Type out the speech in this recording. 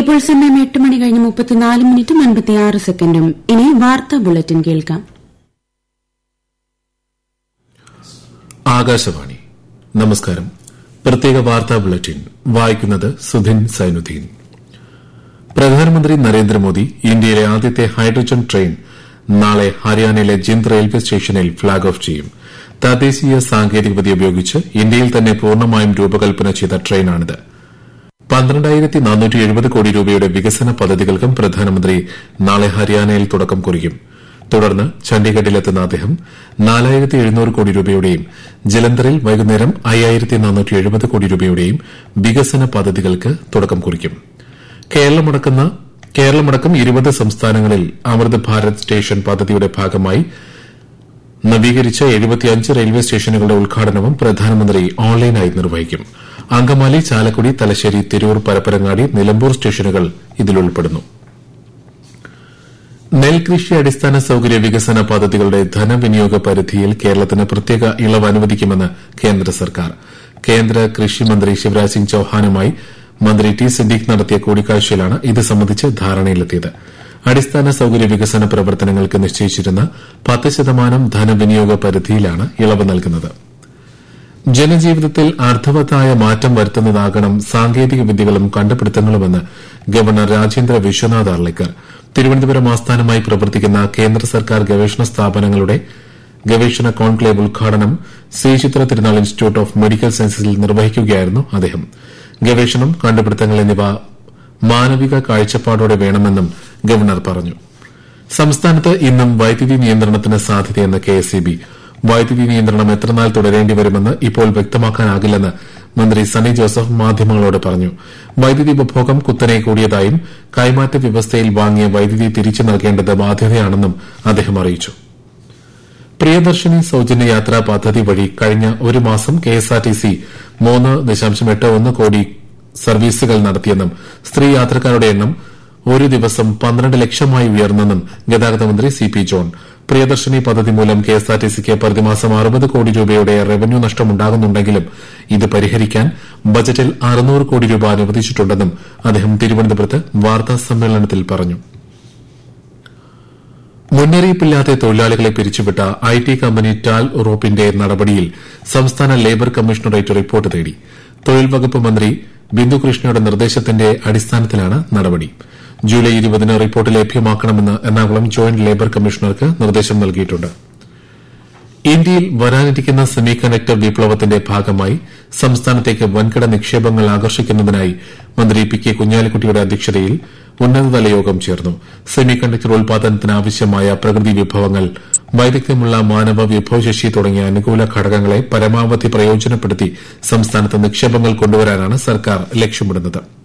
ഇപ്പോൾ സമയം എട്ട് മണി കഴിഞ്ഞ് മുപ്പത്തിനാല് മിനിറ്റും അൻപത്തിയാറ് സെക്കൻഡും ഇനി വാർത്താ ബുള്ളറ്റിൻ കേൾക്കാം ആകാശവാണി നമസ്കാരം പ്രത്യേക വാർത്താ ബുള്ളറ്റിൻ വായിക്കുന്നത് സുധിൻ സൈനുദ്ദീൻ പ്രധാനമന്ത്രി നരേന്ദ്രമോദി ഇന്ത്യയിലെ ആദ്യത്തെ ഹൈഡ്രജൻ ട്രെയിൻ നാളെ ഹരിയാനയിലെ ജിന്ദ് റെയിൽവേ സ്റ്റേഷനിൽ ഫ്ളാഗ് ഓഫ് ചെയ്യും തദ്ദേശീയ സാങ്കേതികവിദ്യ ഉപയോഗിച്ച് ഇന്ത്യയിൽ തന്നെ പൂർണ്ണമായും രൂപകൽപ്പന ചെയ്ത ട്രെയിനാണിത് പന്ത്രണ്ടായിരത്തി നാനൂറ്റി എഴുപത് കോടി രൂപയുടെ വികസന പദ്ധതികൾക്കും പ്രധാനമന്ത്രി നാളെ ഹരിയാനയിൽ തുടക്കം കുറിക്കും തുടർന്ന് ചണ്ഡീഗഡിലെത്തുന്ന അദ്ദേഹം നാലായിരത്തി എഴുന്നൂറ് കോടി രൂപയുടെയും ജലന്ധറിൽ വൈകുന്നേരം അയ്യായിരത്തി നാനൂറ്റി എഴുപത് കോടി രൂപയുടെയും വികസന പദ്ധതികൾക്ക് തുടക്കം കുറിക്കും കേരളമടക്കുന്ന കേരളമടക്കം ഇരുപത് സംസ്ഥാനങ്ങളിൽ അമൃത് ഭാരത് സ്റ്റേഷൻ പദ്ധതിയുടെ ഭാഗമായി നവീകരിച്ച എഴുപത്തിയഞ്ച് റെയിൽവേ സ്റ്റേഷനുകളുടെ ഉദ്ഘാടനവും പ്രധാനമന്ത്രി ഓൺലൈനായി നിർവഹിക്കും അങ്കമാലി ചാലക്കുടി തലശ്ശേരി തിരൂർ പരപ്പരങ്ങാടി നിലമ്പൂർ സ്റ്റേഷനുകൾ ഇതിൽ ഉൾപ്പെടുന്നു നെൽകൃഷി അടിസ്ഥാന സൌകര്യ വികസന പദ്ധതികളുടെ ധനവിനിയോഗ പരിധിയിൽ കേരളത്തിന് പ്രത്യേക ഇളവ് അനുവദിക്കുമെന്ന് കേന്ദ്ര സർക്കാർ കേന്ദ്ര കൃഷി മന്ത്രി ശിവരാജ് സിംഗ് ചൌഹാനുമായി മന്ത്രി ടി സിദ്ദീഖ് നടത്തിയ കൂടിക്കാഴ്ചയിലാണ് ഇത് സംബന്ധിച്ച് ധാരണയിലെത്തിയത് അടിസ്ഥാന സൌകര്യ വികസന പ്രവർത്തനങ്ങൾക്ക് നിശ്ചയിച്ചിരുന്ന പത്ത് ശതമാനം ധനവിനിയോഗ പരിധിയിലാണ് ഇളവ് നൽകുന്നത് ജനജീവിതത്തിൽ അർത്ഥവത്തായ മാറ്റം വരുത്തുന്നതാകണം സാങ്കേതിക വിദ്യകളും കണ്ടുപിടുത്തങ്ങളുമെന്ന് ഗവർണർ രാജേന്ദ്ര വിശ്വനാഥ് അർളിക്കർ തിരുവനന്തപുരം ആസ്ഥാനമായി പ്രവർത്തിക്കുന്ന കേന്ദ്ര സർക്കാർ ഗവേഷണ സ്ഥാപനങ്ങളുടെ ഗവേഷണ കോൺക്ലേവ് ഉദ്ഘാടനം ശ്രീചിത്ര തിരുനാൾ ഇൻസ്റ്റിറ്റ്യൂട്ട് ഓഫ് മെഡിക്കൽ സയൻസസിൽ നിർവഹിക്കുകയായിരുന്നു അദ്ദേഹം ഗവേഷണം കണ്ടുപിടുത്തങ്ങൾ എന്നിവ മാനവിക കാഴ്ചപ്പാടോടെ വേണമെന്നും ഗവർണർ പറഞ്ഞു സംസ്ഥാനത്ത് ഇന്നും വൈദ്യുതി നിയന്ത്രണത്തിന് സാധ്യതയെന്ന് കെഎസ്ഇബി വൈദ്യുതി നിയന്ത്രണം എത്രനാൾ തുടരേണ്ടി വരുമെന്ന് ഇപ്പോൾ വ്യക്തമാക്കാനാകില്ലെന്ന് മന്ത്രി സണ്ണി ജോസഫ് മാധ്യമങ്ങളോട് പറഞ്ഞു വൈദ്യുതി ഉപഭോഗം കുത്തനെ കൂടിയതായും കൈമാറ്റ വ്യവസ്ഥയിൽ വാങ്ങിയ വൈദ്യുതി തിരിച്ചു നൽകേണ്ടത് ബാധ്യതയാണെന്നും അദ്ദേഹം അറിയിച്ചു പ്രിയദർശിനി സൌജന്യ യാത്രാ പദ്ധതി വഴി കഴിഞ്ഞ ഒരു മാസം കെഎസ്ആർടിസി മൂന്ന് ദശാംശം എട്ട് ഒന്ന് കോടി സർവീസുകൾ നടത്തിയെന്നും സ്ത്രീ യാത്രക്കാരുടെ എണ്ണം ഒരു ദിവസം പന്ത്രണ്ട് ലക്ഷമായി ഉയർന്നെന്നും ഗതാഗത മന്ത്രി സി പി ജോൺ പ്രിയദർശിനി പദ്ധതി മൂലം കെഎസ്ആർടിസിക്ക് പ്രതിമാസം അറുപത് കോടി രൂപയുടെ റവന്യൂ നഷ്ടമുണ്ടാകുന്നുണ്ടെങ്കിലും ഇത് പരിഹരിക്കാൻ ബജറ്റിൽ അറുന്നൂറ് കോടി രൂപ അനുവദിച്ചിട്ടുണ്ടെന്നും അദ്ദേഹം തിരുവനന്തപുരത്ത് വാർത്താ സമ്മേളനത്തിൽ പറഞ്ഞു മുന്നറിയിപ്പില്ലാതെ തൊഴിലാളികളെ പിരിച്ചുവിട്ട ഐ ടി കമ്പനി ടാൽ ഉറോപ്പിന്റെ നടപടിയിൽ സംസ്ഥാന ലേബർ കമ്മീഷണറേറ്റ് റിപ്പോർട്ട് തേടി തൊഴിൽ വകുപ്പ് മന്ത്രി ബിന്ദു കൃഷ്ണയുടെ നിർദ്ദേശത്തിന്റെ അടിസ്ഥാനത്തിലാണ് നടപടി ജൂലൈ ഇരുപതിന് റിപ്പോർട്ട് ലഭ്യമാക്കണമെന്ന് എറണാകുളം ജോയിന്റ് ലേബർ കമ്മീഷണർക്ക് നിർദ്ദേശം നൽകിയിട്ടുണ്ട് ഇന്ത്യയിൽ വരാനിരിക്കുന്ന സെമി കണ്ടക്ടർ വിപ്ലവത്തിന്റെ ഭാഗമായി സംസ്ഥാനത്തേക്ക് വൻകിട നിക്ഷേപങ്ങൾ ആകർഷിക്കുന്നതിനായി മന്ത്രി പി കെ കുഞ്ഞാലിക്കുട്ടിയുടെ അധ്യക്ഷതയിൽ ഉന്നതതല യോഗം ചേർന്നു സെമി കണ്ടക്ടർ ഉൽപാദനത്തിന് ആവശ്യമായ പ്രകൃതി വിഭവങ്ങൾ വൈദഗ്ധ്യമുള്ള മാനവ വിഭവശേഷി തുടങ്ങിയ അനുകൂല ഘടകങ്ങളെ പരമാവധി പ്രയോജനപ്പെടുത്തി സംസ്ഥാനത്ത് നിക്ഷേപങ്ങൾ കൊണ്ടുവരാനാണ് സർക്കാർ ലക്ഷ്യമിടുന്നത്